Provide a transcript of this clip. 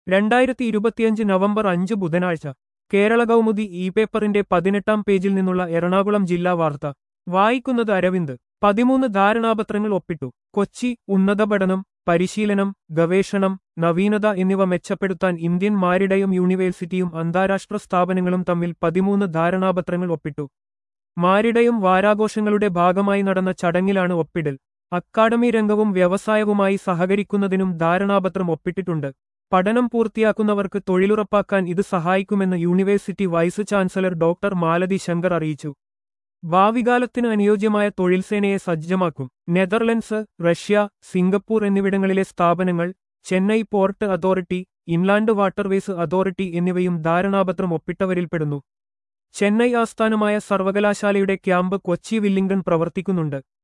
രണ്ടായിരത്തി ഇരുപത്തിയഞ്ച് നവംബർ അഞ്ച് ബുധനാഴ്ച കേരള കൗമുദി ഇ പേപ്പറിന്റെ പതിനെട്ടാം പേജിൽ നിന്നുള്ള എറണാകുളം ജില്ലാ വാർത്ത വായിക്കുന്നത് അരവിന്ദ് പതിമൂന്ന് ധാരണാപത്രങ്ങൾ ഒപ്പിട്ടു കൊച്ചി ഉന്നത പഠനം പരിശീലനം ഗവേഷണം നവീനത എന്നിവ മെച്ചപ്പെടുത്താൻ ഇന്ത്യൻ മാരിടയം യൂണിവേഴ്സിറ്റിയും അന്താരാഷ്ട്ര സ്ഥാപനങ്ങളും തമ്മിൽ പതിമൂന്ന് ധാരണാപത്രങ്ങൾ ഒപ്പിട്ടു മാരിടയം വാരാഘോഷങ്ങളുടെ ഭാഗമായി നടന്ന ചടങ്ങിലാണ് ഒപ്പിടൽ അക്കാഡമി രംഗവും വ്യവസായവുമായി സഹകരിക്കുന്നതിനും ധാരണാപത്രം ഒപ്പിട്ടിട്ടുണ്ട് പഠനം പൂർത്തിയാക്കുന്നവർക്ക് തൊഴിലുറപ്പാക്കാൻ ഇത് സഹായിക്കുമെന്ന് university vice chancellor doctor Malathi Shankar അറിയിച്ചു ഭാവികാലത്തിന് അനുയോജ്യമായ തൊഴിൽസേനയെ സജ്ജമാക്കും നെതർലൻഡ്സ് റഷ്യ സിംഗപ്പൂർ എന്നിവിടങ്ങളിലെ സ്ഥാപനങ്ങൾ Chennai port authority inland waterways authority എന്നിവയും ധാരണാപത്രം ഒപ്പിട്ടവരിൽപ്പെടുന്നു ചെന്നൈ ആസ്ഥാനമായ സർവകലാശാലയുടെ ക്യാമ്പ് കൊച്ചി വില്ലിംഗൺ പ്രവർത്തിക്കുന്നുണ്ട്